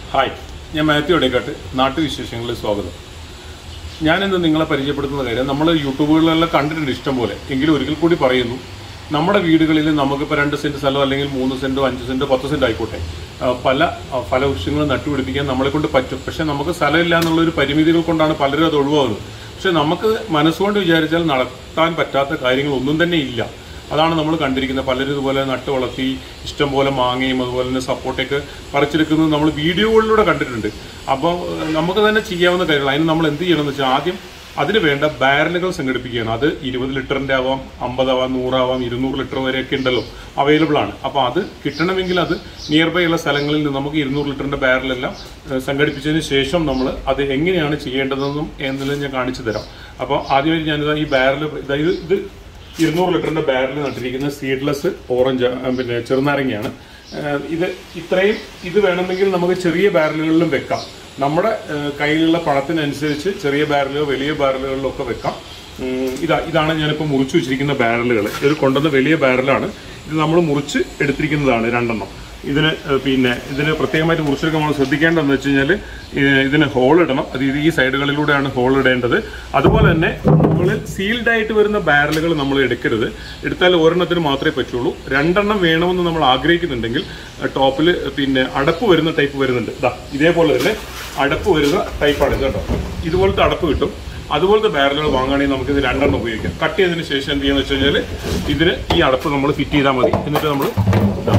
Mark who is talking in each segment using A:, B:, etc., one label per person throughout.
A: hi ഞാൻ മാത്യു അടേക്കാട്ട് നാട്ടുവിശേഷങ്ങളിൽ സ്വാഗതം ഞാനിന്ന് നിങ്ങളെ പരിചയപ്പെടുത്തുന്ന കാര്യം നമ്മൾ യൂട്യൂബുകളിലെല്ലാം കണ്ടിട്ടുണ്ട് ഇഷ്ടം പോലെ എങ്കിലും ഒരിക്കൽ കൂടി പറയുന്നു നമ്മുടെ വീടുകളിൽ നമുക്കിപ്പോൾ രണ്ട് സെൻറ്റ് സ്ഥലം അല്ലെങ്കിൽ മൂന്ന് സെൻറ്റോ അഞ്ച് സെൻറ്റോ പത്ത് സെൻറ്റോ ആയിക്കോട്ടെ ആ, പല ആ, ഫലവൃക്ഷങ്ങളും നട്ടുപിടിപ്പിക്കാൻ നമ്മളെ കൊണ്ട് പറ്റും പക്ഷെ നമുക്ക് സ്ഥലമില്ല എന്നുള്ളൊരു പരിമിതികൾ കൊണ്ടാണ് പലരും അത് ഒഴിവാകുന്നത് പക്ഷെ നമുക്ക് മനസ്സുകൊണ്ട് വിചാരിച്ചാൽ നടത്താൻ പറ്റാത്ത കാര്യങ്ങൾ ഒന്നും തന്നെ ഇല്ല അതാണ് നമ്മൾ കണ്ടിരിക്കുന്നത് പലരും ഇതുപോലെ നട്ട് വളർത്തി ഇഷ്ടം പോലെ മാങ്ങയും അതുപോലെ തന്നെ സപ്പോർട്ടൊക്കെ പറിച്ചെടുക്കുന്നത് നമ്മൾ വീഡിയോകളിലൂടെ കണ്ടിട്ടുണ്ട് അപ്പോൾ ഏഹ്, നമുക്ക് തന്നെ ചെയ്യാവുന്ന കാര്യങ്ങൾ അതിന് നമ്മൾ എന്ത് ചെയ്യണമെന്ന് വെച്ചാൽ ആദ്യം അതിന് വേണ്ട ബാരലുകൾ സംഘടിപ്പിക്കുകയാണ് അത് ഇരുപത് ലിറ്ററിൻ്റെ ആവാം അമ്പതാവാം നൂറാവാം ഇരുന്നൂറ് ലിറ്റർ വരെയൊക്കെ ഉണ്ടല്ലോ അവൈലബിൾ ആണ് അപ്പോൾ അത് കിട്ടണമെങ്കിൽ അത് നിയർ ബൈ ഉള്ള സ്ഥലങ്ങളിൽ നിന്ന് നമുക്ക് ഇരുന്നൂറ് ലിറ്ററിൻ്റെ ബാരലെല്ലാം ഏഹ്, സംഘടിപ്പിച്ചതിന് ശേഷം നമ്മൾ അത് എങ്ങനെയാണ് ചെയ്യേണ്ടതെന്നും എന്നുള്ളത് ഞാൻ കാണിച്ചു തരാം അപ്പോൾ ആദ്യമായിട്ട് ഞാനിതാ ഈ ബാരൽ ഇത് ഇത് ഇരുന്നൂറ് ലിറ്ററിന്റെ ബാരൽ നട്ടിരിക്കുന്ന സീഡ്ലെസ് ഓറഞ്ച് ആ, പിന്നെ ചെറുനാരങ്ങയാണ് ആ, ഇത് ഇത്രയും ഇത് വേണമെങ്കിൽ നമുക്ക് ചെറിയ ബാരലുകളിലും വെക്കാം നമ്മുടെ ആ, കയ്യിലുള്ള പണത്തിനനുസരിച്ച് ചെറിയ ബാരലുകൾ വലിയ ബാരലുകളിലൊക്കെ വെക്കാം ഉം, ഇതാ ഇതാണ് ഞാനിപ്പോൾ മുറിച്ച് വെച്ചിരിക്കുന്ന ബാരലുകൾ ഇത് കൊണ്ടുവന്ന വലിയ ബാരലാണ് ഇത് നമ്മൾ മുറിച്ച് എടുത്തിരിക്കുന്നതാണ് രണ്ടെണ്ണം ഇതിന് ഏഹ്, പിന്നെ ഇതിന് പ്രത്യേകമായിട്ട് മുറിച്ചെടുക്കാൻ നമ്മൾ ശ്രദ്ധിക്കേണ്ടതെന്ന് വെച്ച് കഴിഞ്ഞാൽ ഇതിന് ഹോൾ ഇടണം അത് ഇത് ഈ സൈഡുകളിലൂടെയാണ് ഹോൾ ഇടേണ്ടത് അതുപോലെ തന്നെ മുകളിൽ സീൽഡ് ആയിട്ട് വരുന്ന ബാരലുകൾ നമ്മൾ എടുക്കരുത് എടുത്താൽ ഒരെണ്ണത്തിന് മാത്രമേ പറ്റുള്ളൂ രണ്ടെണ്ണം വേണമെന്ന് നമ്മൾ ആഗ്രഹിക്കുന്നുണ്ടെങ്കിൽ ടോപ്പിൽ പിന്നെ അടപ്പ് വരുന്ന ടൈപ്പ് വരുന്നുണ്ട് ഇതാ ഇതേപോലെ തന്നെ അടപ്പ് വരുന്ന ടൈപ്പാണ് ഇത് കേട്ടോ ഇതുപോലത്തെ അടപ്പ് കിട്ടും അതുപോലത്തെ ബാരലുകൾ വാങ്ങുകയാണെങ്കിൽ നമുക്ക് ഇത് രണ്ടെണ്ണം ഉപയോഗിക്കാം കട്ട് ചെയ്തതിന് ശേഷം എന്ത് ചെയ്യാന്ന് വെച്ച് കഴിഞ്ഞാൽ ഇതിന് ഈ അടപ്പ് നമ്മൾ ഫിറ്റ് ചെയ്താൽ മതി എന്നിട്ട് നമ്മൾ ഇതാ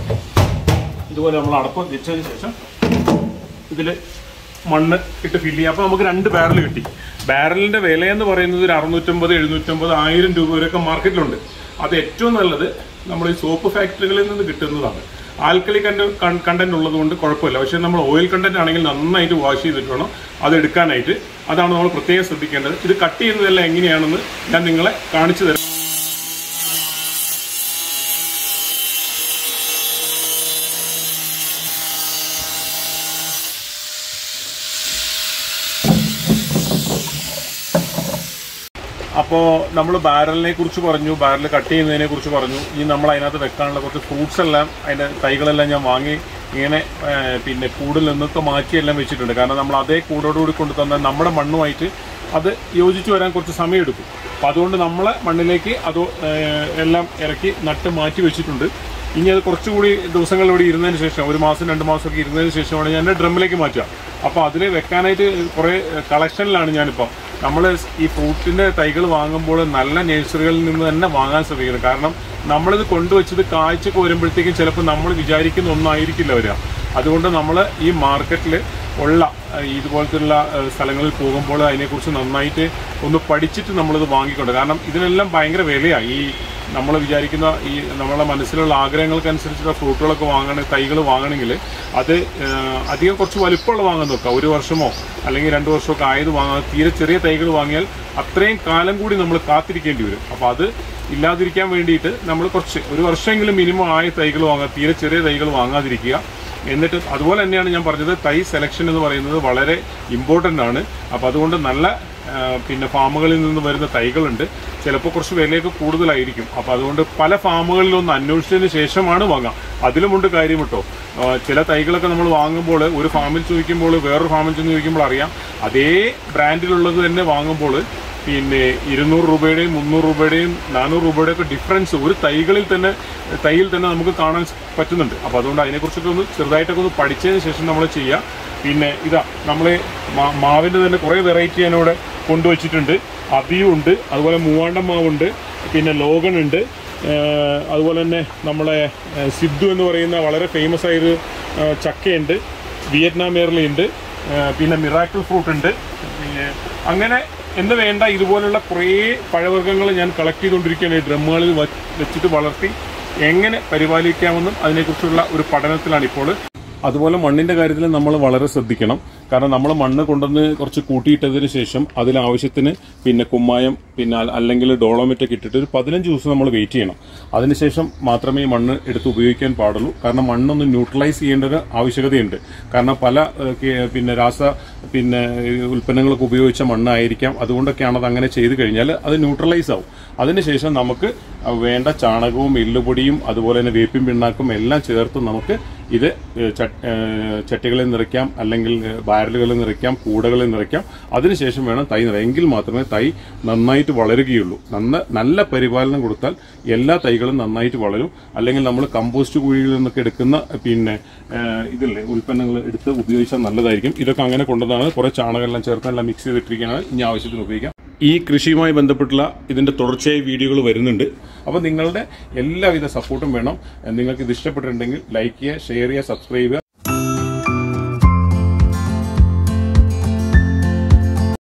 A: ഇതുപോലെ നമ്മൾ അടപ്പ് വെച്ചതിന് ശേഷം ഇതിൽ മണ്ണ് ഇട്ട് ഫില്ല് ചെയ്യാം അപ്പോൾ നമുക്ക് രണ്ട് ബാരൽ കിട്ടി ബാരലിന്റെ വില എന്ന് പറയുന്നത് ഒരു അറുന്നൂറ്റമ്പത് എഴുന്നൂറ്റമ്പത് ആയിരം രൂപ വരെയൊക്കെ മാർക്കറ്റിലുണ്ട് അത് ഏറ്റവും നല്ലത് നമ്മൾ ഈ സോപ്പ് ഫാക്ടറികളിൽ നിന്ന് കിട്ടുന്നതാണ് ആൽക്കലി കണ്ട കണ്ടന്റ് ഉള്ളത് കൊണ്ട് കുഴപ്പമില്ല പക്ഷേ നമ്മൾ ഓയിൽ കണ്ടന്റ് ആണെങ്കിൽ നന്നായിട്ട് വാഷ് ചെയ്തിട്ട് വേണം അത് എടുക്കാനായിട്ട് അതാണ് നമ്മൾ പ്രത്യേകം ശ്രദ്ധിക്കേണ്ടത് ഇത് കട്ട് ചെയ്യുന്നതെല്ലാം എങ്ങനെയാണെന്ന് ഞാൻ നിങ്ങളെ കാണിച്ചു തരാം അപ്പോൾ നമ്മൾ ബാരലിനെ കുറിച്ച് പറഞ്ഞു ബാരൽ കട്ട് ചെയ്യുന്നതിനെ കുറിച്ച് പറഞ്ഞു ഈ നമ്മൾ അതിനകത്ത് വെക്കാനുള്ള കുറച്ച് ഫ്രൂട്ട്സ് എല്ലാം അതിൻ്റെ തൈകളെല്ലാം ഞാൻ വാങ്ങി ഇങ്ങനെ ആ, പിന്നെ കൂടിൽ നിന്നൊക്കെ മാറ്റിയെല്ലാം വെച്ചിട്ടുണ്ട് കാരണം നമ്മൾ അതേ കൂടോടുകൂടി കൊണ്ടു തന്നാൽ നമ്മുടെ മണ്ണുമായിട്ട് അത് യോജിച്ച് വരാൻ കുറച്ച് സമയമെടുക്കും അപ്പോൾ അതുകൊണ്ട് നമ്മളെ മണ്ണിലേക്ക് അത് ആ, എല്ലാം ഇറക്കി നട്ട് മാറ്റി വെച്ചിട്ടുണ്ട് ഇനി അത് കുറച്ചുകൂടി ദിവസങ്ങൾ ഇവിടെ ഇരുന്നതിന് ശേഷം ഒരു മാസം രണ്ട് മാസമൊക്കെ ഇരുന്നതിന് ശേഷമാണ് ഞാൻ എൻ്റെ ഡ്രമ്മിലേക്ക് മാറ്റുക അപ്പോൾ അതിൽ വെക്കാനായിട്ട് കുറേ കളക്ഷനിലാണ് ഞാനിപ്പോൾ നമ്മൾ ഈ ഫ്രൂട്ടിൻ്റെ തൈകൾ വാങ്ങുമ്പോൾ നല്ല നഴ്സറികളിൽ നിന്ന് തന്നെ വാങ്ങാൻ ശ്രമിക്കുന്നത് കാരണം നമ്മളിത് കൊണ്ടുവച്ചത് കാഴ്ചക്ക് വരുമ്പോഴത്തേക്കും ചിലപ്പോൾ നമ്മൾ വിചാരിക്കുന്ന ഒന്നായിരിക്കില്ല വരിക അതുകൊണ്ട് നമ്മൾ ഈ മാർക്കറ്റിൽ ഉള്ള അഹ് ഇതുപോലത്തുള്ള അഹ് സ്ഥലങ്ങളിൽ പോകുമ്പോൾ അതിനെക്കുറിച്ച് നന്നായിട്ട് ഒന്ന് പഠിച്ചിട്ട് നമ്മളിത് വാങ്ങിക്കൊണ്ട് കാരണം ഇതിനെല്ലാം ഭയങ്കര വിലയാണ് ഈ നമ്മൾ വിചാരിക്കുന്ന ഈ നമ്മളെ മനസ്സിലുള്ള ആഗ്രഹങ്ങൾക്കനുസരിച്ചുള്ള ഫ്രൂട്ടുകളൊക്കെ വാങ്ങണ തൈകൾ വാങ്ങണമെങ്കിൽ അത് ഏഹ്, അധികം കുറച്ച് വലിപ്പമുള്ള വാങ്ങാൻ നോക്കുക ഒരു വർഷമോ അല്ലെങ്കിൽ രണ്ട് വർഷമൊക്കെ ആയത് വാങ്ങാൻ തീരെ ചെറിയ തൈകൾ വാങ്ങിയാൽ അത്രയും കാലം കൂടി നമ്മൾ കാത്തിരിക്കേണ്ടി വരും അപ്പോൾ അത് ഇല്ലാതിരിക്കാൻ വേണ്ടിയിട്ട് നമ്മൾ കുറച്ച് ഒരു വർഷമെങ്കിലും മിനിമം ആയ തൈകൾ വാങ്ങുക തീരെ ചെറിയ തൈകൾ വാങ്ങാതിരിക്കുക എന്നിട്ട് അതുപോലെ തന്നെയാണ് ഞാൻ പറഞ്ഞത് തൈ സെലക്ഷൻ എന്ന് പറയുന്നത് വളരെ ഇമ്പോർട്ടൻ്റ് ആണ് അപ്പോൾ അതുകൊണ്ട് നല്ല ആ, പിന്നെ ഫാമുകളിൽ നിന്ന് വരുന്ന തൈകളുണ്ട് ചിലപ്പോൾ കുറച്ച് വിലയൊക്കെ കൂടുതലായിരിക്കും അപ്പോൾ അതുകൊണ്ട് പല ഫാമുകളിലൊന്ന് അന്വേഷിച്ചതിന് ശേഷമാണ് വാങ്ങാം അതിലുമുണ്ട് കാര്യം കേട്ടോ ആ, ചില തൈകളൊക്കെ നമ്മൾ വാങ്ങുമ്പോൾ ഒരു ഫാമിൽ ചോദിക്കുമ്പോൾ വേറൊരു ഫാമിൽ ചെന്ന് ചോദിക്കുമ്പോൾ അറിയാം അതേ ബ്രാൻഡിലുള്ളത് തന്നെ വാങ്ങുമ്പോൾ പിന്നെ ഇരുന്നൂറ് രൂപയുടെയും മുന്നൂറ് രൂപയുടെയും നാനൂറ് രൂപയുടെയും ഒക്കെ ഡിഫറൻസ് ഒരു തൈകളിൽ തന്നെ തൈയിൽ തന്നെ നമുക്ക് കാണാൻ പറ്റുന്നുണ്ട് അപ്പോൾ അതുകൊണ്ട് അതിനെക്കുറിച്ചൊക്കെ ഒന്ന് ചെറുതായിട്ടൊക്കെ ഒന്ന് പഠിച്ചതിന് ശേഷം നമ്മൾ ചെയ്യുക പിന്നെ ഇതാ നമ്മൾ മാവിൻ്റെ തന്നെ കുറേ വെറൈറ്റി ഞാനിവിടെ കൊണ്ടുവച്ചിട്ടുണ്ട് അബിയും ഉണ്ട് അതുപോലെ മൂവാണ്ടൻ മാവുണ്ട് പിന്നെ ലോഗൺ ഉണ്ട് ഏഹ് അതുപോലെ തന്നെ നമ്മളെ ഏഹ് സിദ്ധു എന്ന് പറയുന്ന വളരെ ഫേമസ് ആയൊരു ഏഹ് ചക്കയുണ്ട് വിയറ്റ്നാം എയർലിയുണ്ട് പിന്നെ മിറാക്കിൾ ഫ്രൂട്ട് ഉണ്ട് പിന്നെ അങ്ങനെ എന്ന് വേണ്ട ഇതുപോലുള്ള കുറേ പഴവർഗ്ഗങ്ങൾ ഞാൻ കളക്ട് ചെയ്തുകൊണ്ടിരിക്കുകയാണ് ഈ ഡ്രമ്മുകളിൽ വ- വെച്ചിട്ട് വളർത്തി എങ്ങനെ പരിപാലിക്കാമെന്നും അതിനെക്കുറിച്ചുള്ള ഒരു പഠനത്തിലാണ് ഇപ്പോൾ അതുപോലെ മണ്ണിന്റെ കാര്യത്തിൽ നമ്മൾ വളരെ ശ്രദ്ധിക്കണം കാരണം നമ്മൾ മണ്ണ് കൊണ്ടുവന്ന് കുറച്ച് കൂട്ടിയിട്ടതിന് ശേഷം അതിൽ ആവശ്യത്തിന് പിന്നെ കുമ്മായം പിന്നെ അ- അല്ലെങ്കിൽ ഡോളോമെറ്റ് ഒക്കെ ഇട്ടിട്ട് ഒരു പതിനഞ്ച് ദിവസം നമ്മൾ വെയിറ്റ് ചെയ്യണം അതിനുശേഷം മാത്രമേ ഈ മണ്ണ് എടുത്ത് ഉപയോഗിക്കാൻ പാടുള്ളൂ കാരണം മണ്ണൊന്ന് ന്യൂട്രലൈസ് ചെയ്യേണ്ട ഒരു ആവശ്യകതയുണ്ട് കാരണം പല ഏഹ്, കെ- പിന്നെ രാസ പിന്നെ ഏഹ്, ഉൽപ്പന്നങ്ങളൊക്കെ ഉപയോഗിച്ച മണ്ണായിരിക്കാം അതുകൊണ്ടൊക്കെയാണ് അത് അങ്ങനെ ചെയ്ത് കഴിഞ്ഞാൽ അത് ന്യൂട്രലൈസ് ആവും അതിനുശേഷം നമുക്ക് വേണ്ട ചാണകവും എല്ലുപൊടിയും അതുപോലെ തന്നെ വേപ്പിൻ പിണ്ണാക്കും എല്ലാം ചേർത്ത് നമുക്ക് ഇത് ഏഹ്, ചട്ട്- ഏഹ്, ചട്ടികളിൽ നിറയ്ക്കാം അല്ലെങ്കിൽ ഏഹ്, ബാരലുകളിൽ നിറയ്ക്കാം കൂടുകളിൽ നിറയ്ക്കാം അതിനുശേഷം വേണം തൈ നിറയാൻ എങ്കിൽ മാത്രമേ തൈ നന്നായിട്ട് വളരുകയുള്ളൂ നന്ന നല്ല പരിപാലനം കൊടുത്താൽ എല്ലാ തൈകളും നന്നായിട്ട് വളരും അല്ലെങ്കിൽ നമ്മൾ കമ്പോസ്റ്റ് കുഴികളിൽ നിന്നൊക്കെ എടുക്കുന്ന പിന്നെ ഏഹ്, ഇതില്ലേ ഉൽപ്പന്നങ്ങൾ എടുത്ത് ഉപയോഗിച്ചാൽ നല്ലതായിരിക്കും ഇതൊക്കെ അങ്ങനെ കൊണ്ടതാണ് കുറേ ചാണകമെല്ലാം ചേർത്ത് എല്ലാം മിക്സ് ചെയ്തിട്ടിരിക്കുകയാണ് ഇനി ആവശ്യത്തിന് ഉപയോഗിക്കാം ഈ കൃഷിയുമായി ബന്ധപ്പെട്ടുള്ള ഇതിന്റെ തുടർച്ചയായ വീഡിയോകൾ വരുന്നുണ്ട് അപ്പോൾ നിങ്ങളുടെ എല്ലാവിധ സപ്പോർട്ടും വേണം നിങ്ങൾക്ക് ഇത് ഇഷ്ടപ്പെട്ടിട്ടുണ്ടെങ്കിൽ ലൈക്ക് ചെയ്യുക ഷെയർ ചെയ്യുക സബ്സ്ക്രൈബ് ചെയ്യുക